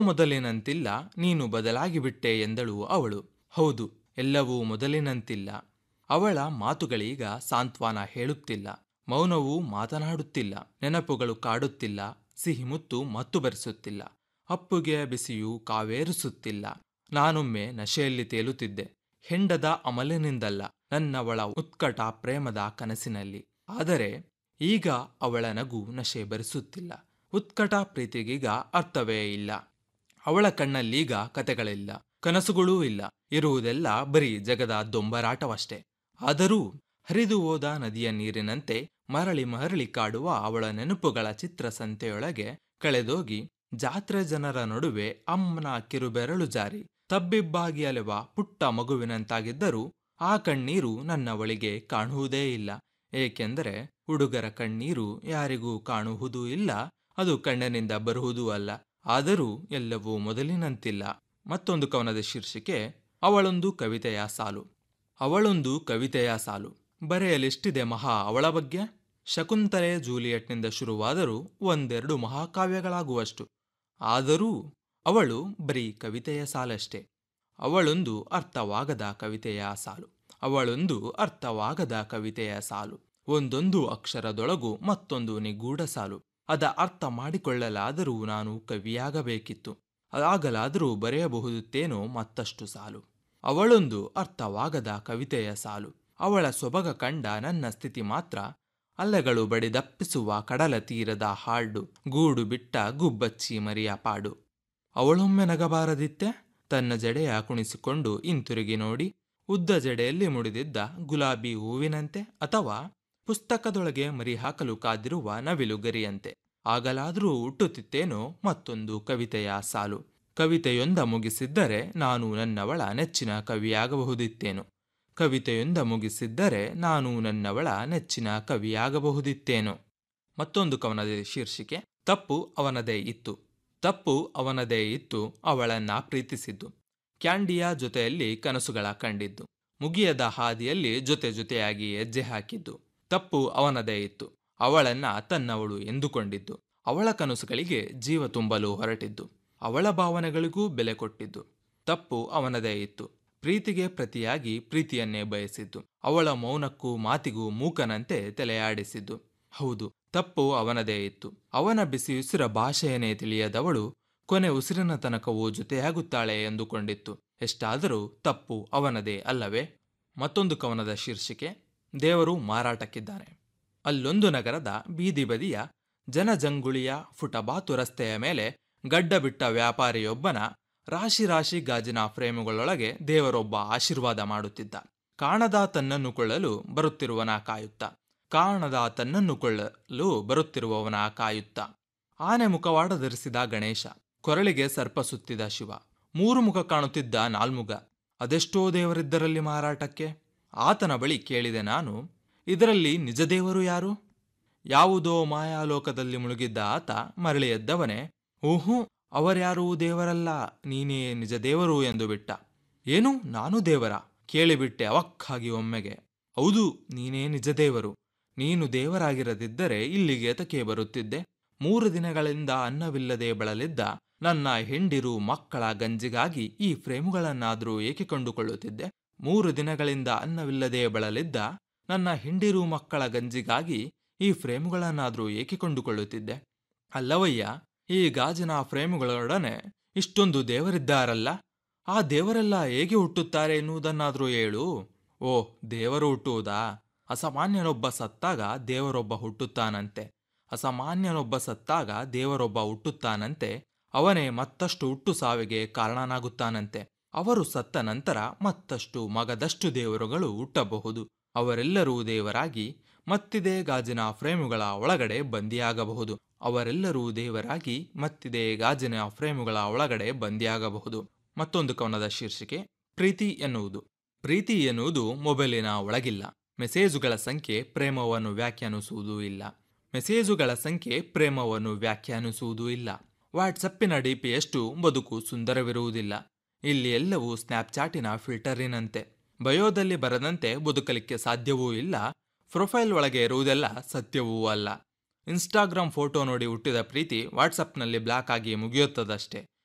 ಮೊದಲಿನಂತಿಲ್ಲ ನೀನು ಬದಲಾಗಿಬಿಟ್ಟೆ ಎಂದಳು ಅವಳು ಹೌದು ಎಲ್ಲವೂ ಮೊದಲಿನಂತಿಲ್ಲ ಅವಳ ಮಾತುಗಳೀಗ ಸಾಂತ್ವನ ಹೇಳುತ್ತಿಲ್ಲ ಮೌನವೂ ಮಾತನಾಡುತ್ತಿಲ್ಲ ನೆನಪುಗಳು ಕಾಡುತ್ತಿಲ್ಲ ಸಿಹಿಮುತ್ತು ಮತ್ತು ಬರಿಸುತ್ತಿಲ್ಲ ಅಪ್ಪುಗೆ ಬಿಸಿಯು ಕಾವೇರಿಸುತ್ತಿಲ್ಲ ನಾನೊಮ್ಮೆ ನಶೆಯಲ್ಲಿ ತೇಲುತ್ತಿದ್ದೆ ಹೆಂಡದ ಅಮಲಿನಿಂದಲ್ಲ ನನ್ನವಳ ಉತ್ಕಟ ಪ್ರೇಮದ ಕನಸಿನಲ್ಲಿ ಆದರೆ ಈಗ ಅವಳ ನಗು ನಶೆ ಬರಿಸುತ್ತಿಲ್ಲ ಉತ್ಕಟ ಪ್ರೀತಿಗೀಗ ಅರ್ಥವೇ ಇಲ್ಲ ಅವಳ ಕಣ್ಣಲ್ಲೀಗ ಕತೆಗಳಿಲ್ಲ ಕನಸುಗಳೂ ಇಲ್ಲ ಇರುವುದೆಲ್ಲ ಬರೀ ಜಗದ ದೊಂಬರಾಟವಷ್ಟೇ ಆದರೂ ಹರಿದು ಹೋದ ನದಿಯ ನೀರಿನಂತೆ ಮರಳಿ ಮರಳಿ ಕಾಡುವ ಅವಳ ನೆನಪುಗಳ ಚಿತ್ರಸಂತೆಯೊಳಗೆ ಕಳೆದೋಗಿ ಜಾತ್ರೆ ಜನರ ನಡುವೆ ಅಮ್ಮನ ಕಿರುಬೆರಳು ಜಾರಿ ತಬ್ಬಿಬ್ಬಾಗಿ ಅಲೆವ ಪುಟ್ಟ ಮಗುವಿನಂತಾಗಿದ್ದರೂ ಆ ಕಣ್ಣೀರು ನನ್ನವಳಿಗೆ ಕಾಣುವುದೇ ಇಲ್ಲ ಏಕೆಂದರೆ ಹುಡುಗರ ಕಣ್ಣೀರು ಯಾರಿಗೂ ಕಾಣುವುದೂ ಇಲ್ಲ ಅದು ಕಣ್ಣಿನಿಂದ ಬರುವುದೂ ಅಲ್ಲ ಆದರೂ ಎಲ್ಲವೂ ಮೊದಲಿನಂತಿಲ್ಲ ಮತ್ತೊಂದು ಕವನದ ಶೀರ್ಷಿಕೆ ಅವಳೊಂದು ಕವಿತೆಯ ಸಾಲು ಅವಳೊಂದು ಕವಿತೆಯ ಸಾಲು ಬರೆಯಲಿಷ್ಟಿದೆ ಮಹಾ ಅವಳ ಬಗ್ಗೆ ಶಕುಂತಲೆ ಜೂಲಿಯಟ್ನಿಂದ ಶುರುವಾದರೂ ಒಂದೆರಡು ಮಹಾಕಾವ್ಯಗಳಾಗುವಷ್ಟು ಆದರೂ ಅವಳು ಬರೀ ಕವಿತೆಯ ಸಾಲಷ್ಟೇ ಅವಳೊಂದು ಅರ್ಥವಾಗದ ಕವಿತೆಯ ಸಾಲು ಅವಳೊಂದು ಅರ್ಥವಾಗದ ಕವಿತೆಯ ಸಾಲು ಒಂದೊಂದು ಅಕ್ಷರದೊಳಗೂ ಮತ್ತೊಂದು ನಿಗೂಢ ಸಾಲು ಅದ ಅರ್ಥ ಮಾಡಿಕೊಳ್ಳಲಾದರೂ ನಾನು ಕವಿಯಾಗಬೇಕಿತ್ತು ಅದಾಗಲಾದರೂ ಬರೆಯಬಹುದಿತ್ತೇನೋ ಮತ್ತಷ್ಟು ಸಾಲು ಅವಳೊಂದು ಅರ್ಥವಾಗದ ಕವಿತೆಯ ಸಾಲು ಅವಳ ಸೊಬಗ ಕಂಡ ನನ್ನ ಸ್ಥಿತಿ ಮಾತ್ರ ಅಲೆಗಳು ಬಡಿದಪ್ಪಿಸುವ ಕಡಲ ತೀರದ ಹಾಡು ಗೂಡು ಬಿಟ್ಟ ಗುಬ್ಬಚ್ಚಿ ಮರಿಯ ಪಾಡು ಅವಳೊಮ್ಮೆ ನಗಬಾರದಿತ್ತೆ ತನ್ನ ಜಡೆಯ ಕುಣಿಸಿಕೊಂಡು ಹಿಂತಿರುಗಿ ನೋಡಿ ಉದ್ದ ಜಡೆಯಲ್ಲಿ ಮುಡಿದಿದ್ದ ಗುಲಾಬಿ ಹೂವಿನಂತೆ ಅಥವಾ ಪುಸ್ತಕದೊಳಗೆ ಮರಿ ಹಾಕಲು ಕಾದಿರುವ ನವಿಲು ಗರಿಯಂತೆ ಆಗಲಾದರೂ ಹುಟ್ಟುತ್ತಿತ್ತೇನೋ ಮತ್ತೊಂದು ಕವಿತೆಯ ಸಾಲು ಕವಿತೆಯೊಂದ ಮುಗಿಸಿದ್ದರೆ ನಾನು ನನ್ನವಳ ನೆಚ್ಚಿನ ಕವಿಯಾಗಬಹುದಿತ್ತೇನು ಕವಿತೆಯೊಂದ ಮುಗಿಸಿದ್ದರೆ ನಾನು ನನ್ನವಳ ನೆಚ್ಚಿನ ಕವಿಯಾಗಬಹುದಿತ್ತೇನೋ ಮತ್ತೊಂದು ಕವನದ ಶೀರ್ಷಿಕೆ ತಪ್ಪು ಅವನದೇ ಇತ್ತು ತಪ್ಪು ಅವನದೇ ಇತ್ತು ಅವಳನ್ನ ಪ್ರೀತಿಸಿದ್ದು ಕ್ಯಾಂಡಿಯ ಜೊತೆಯಲ್ಲಿ ಕನಸುಗಳ ಕಂಡಿದ್ದು ಮುಗಿಯದ ಹಾದಿಯಲ್ಲಿ ಜೊತೆ ಜೊತೆಯಾಗಿ ಹೆಜ್ಜೆ ಹಾಕಿದ್ದು ತಪ್ಪು ಅವನದೇ ಇತ್ತು ಅವಳನ್ನ ತನ್ನವಳು ಎಂದುಕೊಂಡಿದ್ದು ಅವಳ ಕನಸುಗಳಿಗೆ ಜೀವ ತುಂಬಲು ಹೊರಟಿದ್ದು ಅವಳ ಭಾವನೆಗಳಿಗೂ ಬೆಲೆ ಕೊಟ್ಟಿದ್ದು ತಪ್ಪು ಅವನದೇ ಇತ್ತು ಪ್ರೀತಿಗೆ ಪ್ರತಿಯಾಗಿ ಪ್ರೀತಿಯನ್ನೇ ಬಯಸಿದ್ದು ಅವಳ ಮೌನಕ್ಕೂ ಮಾತಿಗೂ ಮೂಕನಂತೆ ತಲೆಯಾಡಿಸಿದ್ದು ಹೌದು ತಪ್ಪು ಅವನದೇ ಇತ್ತು ಅವನ ಬಿಸಿ ಉಸಿರ ಭಾಷೆಯನ್ನೇ ತಿಳಿಯದವಳು ಕೊನೆ ಉಸಿರಿನ ತನಕವೂ ಜೊತೆಯಾಗುತ್ತಾಳೆ ಎಂದುಕೊಂಡಿತ್ತು ಎಷ್ಟಾದರೂ ತಪ್ಪು ಅವನದೇ ಅಲ್ಲವೇ ಮತ್ತೊಂದು ಕವನದ ಶೀರ್ಷಿಕೆ ದೇವರು ಮಾರಾಟಕ್ಕಿದ್ದಾನೆ ಅಲ್ಲೊಂದು ನಗರದ ಬೀದಿ ಬದಿಯ ಜನಜಂಗುಳಿಯ ಫುಟಬಾತು ರಸ್ತೆಯ ಮೇಲೆ ಗಡ್ಡ ಬಿಟ್ಟ ವ್ಯಾಪಾರಿಯೊಬ್ಬನ ರಾಶಿ ರಾಶಿ ಗಾಜಿನ ಫ್ರೇಮುಗಳೊಳಗೆ ದೇವರೊಬ್ಬ ಆಶೀರ್ವಾದ ಮಾಡುತ್ತಿದ್ದ ಕಾಣದ ತನ್ನನ್ನು ಕೊಳ್ಳಲು ಬರುತ್ತಿರುವನ ಕಾಯುತ್ತ ಕಾಣದ ತನ್ನನ್ನು ಕೊಳ್ಳಲು ಬರುತ್ತಿರುವವನ ಕಾಯುತ್ತ ಆನೆ ಮುಖವಾಡ ಧರಿಸಿದ ಗಣೇಶ ಕೊರಳಿಗೆ ಸರ್ಪ ಸುತ್ತಿದ ಶಿವ ಮೂರು ಮುಖ ಕಾಣುತ್ತಿದ್ದ ನಾಲ್ಮುಗ ಅದೆಷ್ಟೋ ದೇವರಿದ್ದರಲ್ಲಿ ಮಾರಾಟಕ್ಕೆ ಆತನ ಬಳಿ ಕೇಳಿದೆ ನಾನು ಇದರಲ್ಲಿ ನಿಜ ದೇವರು ಯಾರು ಯಾವುದೋ ಮಾಯಾಲೋಕದಲ್ಲಿ ಮುಳುಗಿದ್ದ ಆತ ಮರಳಿ ಎದ್ದವನೇ ಊಹೂ ಅವರ್ಯಾರೂ ದೇವರಲ್ಲ ನೀನೇ ನಿಜ ದೇವರು ಎಂದು ಬಿಟ್ಟ ಏನು ನಾನು ದೇವರ ಕೇಳಿಬಿಟ್ಟೆ ಅವಕ್ಕಾಗಿ ಒಮ್ಮೆಗೆ ಹೌದು ನೀನೇ ನಿಜ ದೇವರು ನೀನು ದೇವರಾಗಿರದಿದ್ದರೆ ಇಲ್ಲಿಗೆ ತಕೆ ಬರುತ್ತಿದ್ದೆ ಮೂರು ದಿನಗಳಿಂದ ಅನ್ನವಿಲ್ಲದೆ ಬಳಲಿದ್ದ ನನ್ನ ಹೆಂಡಿರು ಮಕ್ಕಳ ಗಂಜಿಗಾಗಿ ಈ ಫ್ರೇಮುಗಳನ್ನಾದರೂ ಏಕೆ ಕೊಂಡುಕೊಳ್ಳುತ್ತಿದ್ದೆ ಮೂರು ದಿನಗಳಿಂದ ಅನ್ನವಿಲ್ಲದೆ ಬಳಲಿದ್ದ ನನ್ನ ಹೆಂಡಿರು ಮಕ್ಕಳ ಗಂಜಿಗಾಗಿ ಈ ಫ್ರೇಮುಗಳನ್ನಾದರೂ ಏಕೆ ಕೊಂಡುಕೊಳ್ಳುತ್ತಿದ್ದೆ ಅಲ್ಲವಯ್ಯ ಈ ಗಾಜಿನ ಫ್ರೇಮುಗಳೊಡನೆ ಇಷ್ಟೊಂದು ದೇವರಿದ್ದಾರಲ್ಲ ಆ ದೇವರೆಲ್ಲ ಹೇಗೆ ಹುಟ್ಟುತ್ತಾರೆ ಎನ್ನುವುದನ್ನಾದರೂ ಹೇಳು ಓ ದೇವರು ಹುಟ್ಟುವುದಾ ಅಸಾಮಾನ್ಯನೊಬ್ಬ ಸತ್ತಾಗ ದೇವರೊಬ್ಬ ಹುಟ್ಟುತ್ತಾನಂತೆ ಅಸಾಮಾನ್ಯನೊಬ್ಬ ಸತ್ತಾಗ ದೇವರೊಬ್ಬ ಹುಟ್ಟುತ್ತಾನಂತೆ ಅವನೇ ಮತ್ತಷ್ಟು ಹುಟ್ಟು ಸಾವಿಗೆ ಕಾರಣನಾಗುತ್ತಾನಂತೆ ಅವರು ಸತ್ತ ನಂತರ ಮತ್ತಷ್ಟು ಮಗದಷ್ಟು ದೇವರುಗಳು ಹುಟ್ಟಬಹುದು ಅವರೆಲ್ಲರೂ ದೇವರಾಗಿ ಮತ್ತಿದೇ ಗಾಜಿನ ಫ್ರೇಮುಗಳ ಒಳಗಡೆ ಬಂದಿಯಾಗಬಹುದು ಅವರೆಲ್ಲರೂ ದೇವರಾಗಿ ಮತ್ತಿದೇ ಗಾಜಿನ ಫ್ರೇಮುಗಳ ಒಳಗಡೆ ಬಂದಿಯಾಗಬಹುದು ಮತ್ತೊಂದು ಕವನದ ಶೀರ್ಷಿಕೆ ಪ್ರೀತಿ ಎನ್ನುವುದು ಪ್ರೀತಿ ಎನ್ನುವುದು ಮೊಬೈಲಿನ ಒಳಗಿಲ್ಲ ಮೆಸೇಜುಗಳ ಸಂಖ್ಯೆ ಪ್ರೇಮವನ್ನು ವ್ಯಾಖ್ಯಾನಿಸುವುದೂ ಇಲ್ಲ ಮೆಸೇಜುಗಳ ಸಂಖ್ಯೆ ಪ್ರೇಮವನ್ನು ವ್ಯಾಖ್ಯಾನಿಸುವುದೂ ಇಲ್ಲ ವಾಟ್ಸಪ್ಪಿನ ಡಿಪಿಯಷ್ಟು ಬದುಕು ಸುಂದರವಿರುವುದಿಲ್ಲ ಇಲ್ಲಿ ಎಲ್ಲವೂ ಸ್ನ್ಯಾಪ್ಚಾಟಿನ ಫಿಲ್ಟರಿನಂತೆ ಬಯೋದಲ್ಲಿ ಬರದಂತೆ ಬದುಕಲಿಕ್ಕೆ ಸಾಧ್ಯವೂ ಇಲ್ಲ ಪ್ರೊಫೈಲ್ ಒಳಗೆ ಇರುವುದೆಲ್ಲ ಸತ್ಯವೂ ಅಲ್ಲ ಇನ್ಸ್ಟಾಗ್ರಾಮ್ ಫೋಟೋ ನೋಡಿ ಹುಟ್ಟಿದ ಪ್ರೀತಿ ವಾಟ್ಸಪ್ನಲ್ಲಿ ಬ್ಲಾಕ್ ಆಗಿ ಮುಗಿಯುತ್ತದಷ್ಟೇ